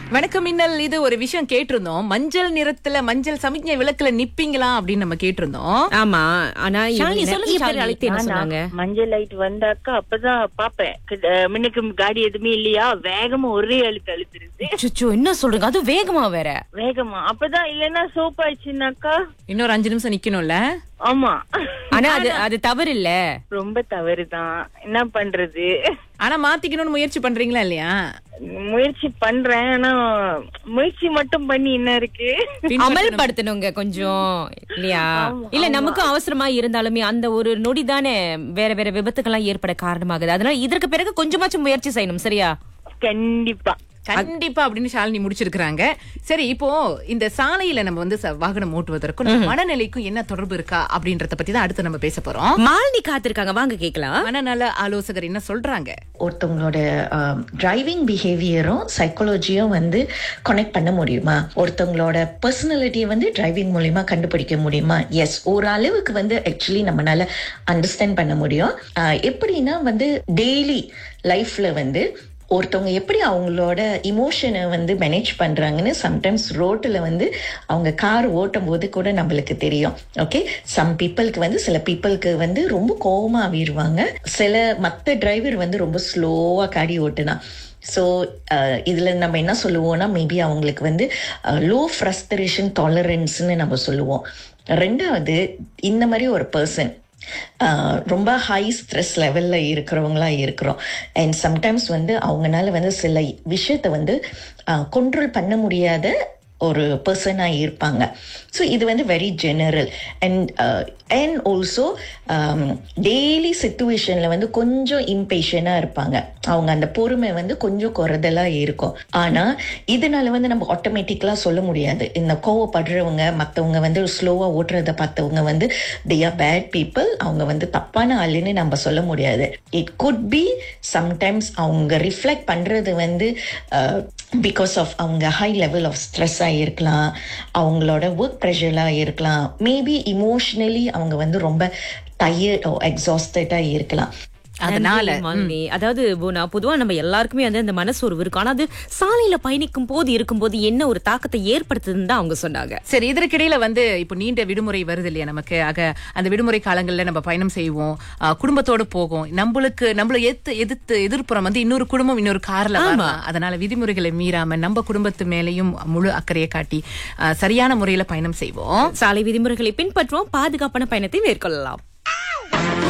வணக்கம் மின்னல் இது ஒரு விஷயம் கேட்டிருந்தோம் மஞ்சள் நிறத்துல மஞ்சள் சமிக்ஞை விளக்குல நிப்பீங்களா அப்படின்னு நம்ம கேட்டிருந்தோம் ஆமா ஆனா ஷாலினி, நிறைய சொல்லுங்க, பேர் ஷாலினி. அழைத்து என்ன நானா? சொன்னாங்க மஞ்சள் லைட் வந்தாக்கா அப்பதான் பாப்பேன் கிட்ட- முன்னுக்கு காடி எதுவுமே இல்லையா வேகமா ஒரே அழுத்து அழுத்துருது சுச்சோ என்ன சொல்றீங்க அது வேகமா வேற வேகமா அப்பதான் இல்லன்னா சோப் ஆயிடுச்சுனாக்கா இன்னொரு அஞ்சு நிமிஷம் நிக்கணும்ல ஆமா ஆனா அது அது தவறு இல்ல ரொம்ப தவறுதான் என்ன பண்றது ஆனா மாத்திக்கணும்னு முயற்சி பண்றீங்களா இல்லையா முயற்சி பண்றேன் ஆனா முயற்சி மட்டும் பண்ணி என்ன இருக்கு அமல்படுத்தணுங்க கொஞ்சம் இல்லையா இல்ல நமக்கு அவசரமா இருந்தாலுமே அந்த ஒரு நொடி தானே வேற வேற விபத்துக்கெல்லாம் ஏற்பட காரணமாகுது அதனால இதற்கு பிறகு கொஞ்சமாச்சும் முயற்சி செய்யணும் சரியா கண்டிப்பா கண்டிப்பா அப்படின்னு ஷாலினி முடிச்சிருக்காங்க சரி இப்போ இந்த சாலையில நம்ம வந்து ச- வாகனம் ஓட்டுவதற்கும் நம்ம மனநிலைக்கும் என்ன தொடர்பு இருக்கா அப்படின்றத பத்தி தான் அடுத்து நம்ம பேச போறோம் மாலினி காத்திருக்காங்க வாங்க கேக்கலாம் மனநல ஆலோசகர் என்ன சொல்றாங்க ஒருத்தவங்களோட டிரைவிங் பிஹேவியரும் சைக்காலஜியும் வந்து கனெக்ட் பண்ண முடியுமா ஒருத்தவங்களோட பர்சனாலிட்டியை வந்து டிரைவிங் மூலியமா கண்டுபிடிக்க முடியுமா எஸ் ஓரளவுக்கு வந்து ஆக்சுவலி நம்மளால அண்டர்ஸ்டாண்ட் பண்ண முடியும் ஆஹ் எப்படின்னா வந்து டெய்லி லைஃப்ல வந்து ஒருத்தவங்க எப்படி அவங்களோட இமோஷனை வந்து மேனேஜ் பண்றாங்கன்னு சம்டைம்ஸ் ரோட்டில் வந்து அவங்க கார் ஓட்டும் போது கூட நம்மளுக்கு தெரியும் ஓகே சம் பீப்புளுக்கு வந்து சில பீப்புளுக்கு வந்து ரொம்ப கோவமா ஆவிடுவாங்க சில மற்ற டிரைவர் வந்து ரொம்ப ஸ்லோவா காடி ஓட்டுனா ஸோ இதில் நம்ம என்ன சொல்லுவோம்னா மேபி அவங்களுக்கு வந்து லோ ஃப்ரஸ்ட்ரேஷன் டாலரன்ஸ்னு நம்ம சொல்லுவோம் ரெண்டாவது இந்த மாதிரி ஒரு பர்சன் ரொம்ப ஹை ஸ்ட்ரெஸ் லெவலில் இருக்கிறவங்களா இருக்கிறோம் அண்ட் சம்டைம்ஸ் வந்து அவங்கனால வந்து சில விஷயத்தை வந்து கண்ட்ரோல் பண்ண முடியாத ஒரு பர்சனாக இருப்பாங்க ஸோ இது வந்து very general and and also daily சுச்சுவேஷனில் வந்து கொஞ்சம் இம்பேஷனாக இருப்பாங்க அவங்க அந்த பொறுமை வந்து கொஞ்சம் குறைதலாக இருக்கும் ஆனால் இதனால வந்து நம்ம ஆட்டோமேட்டிக்கலாக சொல்ல முடியாது இந்த கோவப்படுறவங்க மற்றவங்க வந்து ஸ்லோவாக ஓட்டுறத பார்த்தவங்க வந்து தே ஆர் பேட் பீப்புள் அவங்க வந்து தப்பான ஆளுன்னு நம்ம சொல்ல முடியாது இட் குட் பி சம்டைம்ஸ் அவங்க ரிஃப்ளெக்ட் பண்ணுறது வந்து பிகாஸ் ஆஃப் அவங்க ஹை லெவல் ஆஃப் ஸ்ட்ரெஸ்ஸாக இருக்கலாம் அவங்களோட ஒர்க் ப்ரெஷராக இருக்கலாம் மேபி இமோஷ்னலி அவங்க வந்து ரொம்ப டயர்ட் எக்ஸாஸ்டடாக இருக்கலாம் அதனால நன்றி, மாலினி அதாவது போனா பொதுவா நம்ம எல்லாருக்குமே வந்து அந்த மனசோர்வு இருக்கும் ஆனா அது சாலையில பயணிக்கும் போது இருக்கும்போது என்ன ஒரு தாக்கத்தை ஏற்படுத்துதுன்னு தான் அவங்க சொன்னாங்க சரி இதற்கிடையில வந்து இப்போ நீண்ட விடுமுறை வருது இல்லையா நமக்கு ஆக அந்த விடுமுறை காலங்கள்ல நம்ம பயணம் செய்வோம் ஆ, குடும்பத்தோட போகும் நம்மளுக்கு நம்மள எதிர்த்து எதிர்த்து எதிர்ப்புறம் வந்து இன்னொரு குடும்பம் இன்னொரு கார்ல வரலாம் அதனால விதிமுறைகளை மீறாம நம்ம குடும்பத்து மேலயும் முழு அக்கறையை காட்டி ஆ, சரியான முறையில பயணம் செய்வோம் சாலை விதிமுறைகளை பின்பற்றுவோம் பாதுகாப்பான பயணத்தை மேற்கொள்ளலாம்